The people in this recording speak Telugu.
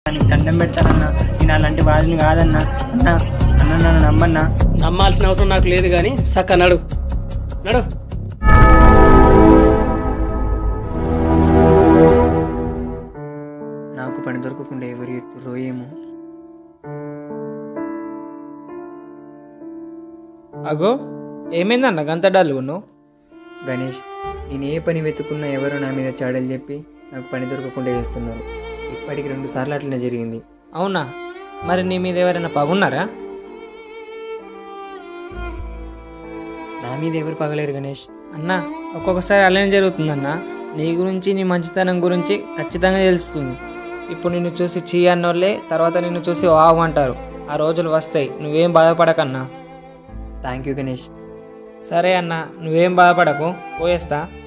నీకు దండం పెడతానన్నా నేను అలాంటి వాడిని కాదన్నా అన్నా అన్న నన్ను నమ్మన్నా నమ్మాల్సిన అవసరం నాకు లేదు కానీ సక్క నడు నడు నాకు పని దొరకకుండా ఎవరు ఎత్తురో ఏమో అగో ఏమైందన్న గంత డల్లు నువ్వు గణేష్ నేను ఏ పని వెతుకున్నా ఎవరో నా మీద చాడలు చెప్పి నాకు పని దొరకకుండా చేస్తున్నారు ఇప్పటికి రెండు సార్లు అట్లనే జరిగింది అవునా మరి నీ మీద ఎవరైనా పగున్నారా నా మీద ఎవరు పగలేరు గణేష్ అన్న ఒక్కొక్కసారి అలానే జరుగుతుందన్న నీ గురించి నీ మంచితనం గురించి ఖచ్చితంగా తెలుస్తుంది ఇప్పుడు నిన్ను చూసి చీ అన్నోళ్ళే తర్వాత నిన్ను చూసి వావ్ అంటారు ఆ రోజులు వస్తాయి నువ్వేం బాధపడకన్నా థ్యాంక్ యూ గణేష్ సరే అన్న నువ్వేం బాధపడకు పోయేస్తా